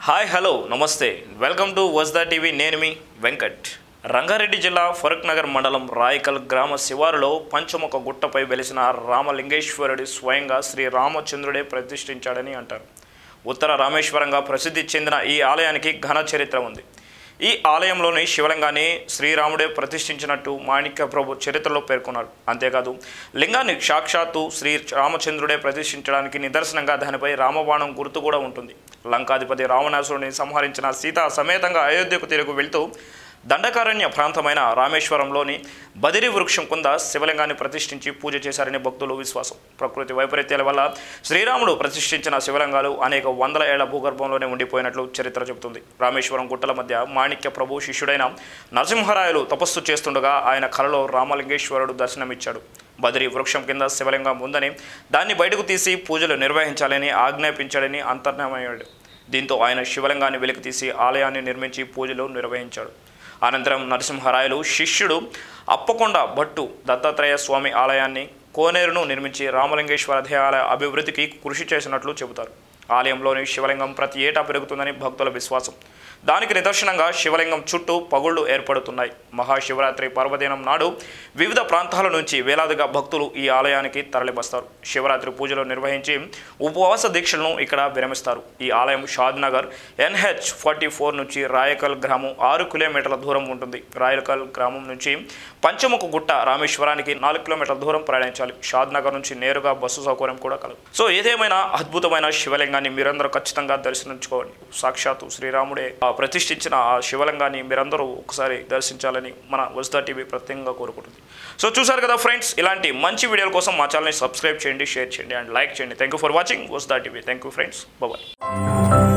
hi hello నమస్తే welcome to Vajda TV నేను మీ వెంకట్ రంగారెడ్డి జిల్లా ఫరూక్ నగర్ మండలం రాయకల్ గ్రామ శివారులో పంచముఖ గుట్టపై వెలిసిన రామలింగేశ్వరుడి స్వయంగా శ్రీ రామచంద్రుడే ప్రతిష్ఠించాడని అంటారు ఉత్తర రామేశ్వరంగా ప్రసిద్ధి చెందిన ఈ ఆలయానికి ఘన చరిత్ర ఉంది ఈ ఆలయంలోని శివలింగాన్ని శ్రీరాముడే ప్రతిష్ఠించినట్టు మాణిక్య ప్రభు చరిత్రలో పేర్కొన్నారు అంతేకాదు లింగాన్ని సాక్షాత్తు శ్రీ రామచంద్రుడే ప్రతిష్ఠించడానికి నిదర్శనంగా దానిపై రామబాణం గుర్తు కూడా ఉంటుంది లంకాధిపతి రావణాసురుడిని సంహరించిన సీత సమేతంగా అయోధ్యకు తిరుగు వెళ్తూ దండకారణ్య ప్రాంతమైన రామేశ్వరంలోని బదిరి వృక్షం కింద శివలింగాన్ని ప్రతిష్ఠించి పూజ చేశారని భక్తులు విశ్వాసం ప్రకృతి వైపరీత్యాల వల్ల శ్రీరాముడు ప్రతిష్ఠించిన శివలింగాలు అనేక వందల ఏళ్ల భూగర్భంలోనే ఉండిపోయినట్లు చరిత్ర చెబుతుంది రామేశ్వరం గుట్టల మధ్య మాణిక్య ప్రభు శిష్యుడైన నరసింహరాయలు తపస్సు చేస్తుండగా ఆయన కలలో రామలింగేశ్వరుడు దర్శనమిచ్చాడు బదిరి వృక్షం కింద శివలింగం ఉందని దాన్ని బయటకు తీసి పూజలు నిర్వహించాలని ఆజ్ఞాపించాడని అంతర్ణమయ్యాడు దీంతో ఆయన శివలింగాన్ని వెలికితీసి ఆలయాన్ని నిర్మించి పూజలు నిర్వహించాడు అనంతరం నరసింహరాయలు శిష్యుడు అప్పకొండ భట్టు దత్తాత్రేయ స్వామి ఆలయాన్ని కోనేరును నిర్మించి రామలింగేశ్వర దేవాలయ అభివృద్ధికి కృషి చేసినట్లు చెబుతారు ఆలయంలోని శివలింగం ప్రతి ఏటా పెరుగుతుందని భక్తుల విశ్వాసం దానికి నిదర్శనంగా శివలింగం చుట్టూ పగుళ్ళు ఏర్పడుతున్నాయి మహాశివరాత్రి పర్వదినం నాడు వివిధ ప్రాంతాల నుంచి వేలాదిగా భక్తులు ఈ ఆలయానికి తరలివస్తారు శివరాత్రి పూజలు నిర్వహించి ఉపవాస దీక్షలను ఇక్కడ విరమిస్తారు ఈ ఆలయం Shadnagar NH forty four నుంచి రాయకల్ గ్రామం ఆరు కిలోమీటర్ల దూరం ఉంటుంది రాయకల్ గ్రామం నుంచి పంచముఖ గుట్ట రామేశ్వరానికి నాలుగు కిలోమీటర్ల దూరం ప్రయాణించాలి షాద్ నగర్ నుంచి నేరుగా బస్సు సౌకర్యం కూడా కలదు సో ఏదేమైనా అద్భుతమైన శివలింగాన్ని మీరందరూ ఖచ్చితంగా దర్శించుకోండి సాక్షాత్తు శ్రీరాముడే ఆ ప్రతిష్ఠించిన ఆ శివలింగాన్ని మీరందరూ ఒకసారి దర్శించాలని మన వస్తా టీవీ ప్రత్యేకంగా కోరుకుంటుంది సో చూసారు కదా ఫ్రెండ్స్ ఇలాంటి మంచి వీడియోల కోసం మా ఛానల్ని సబ్స్క్రైబ్ చేయండి షేర్ చేయండి అండ్ లైక్ చేయండి థ్యాంక్ యూ ఫర్ వాచింగ్ వస్తా TV thank you friends bye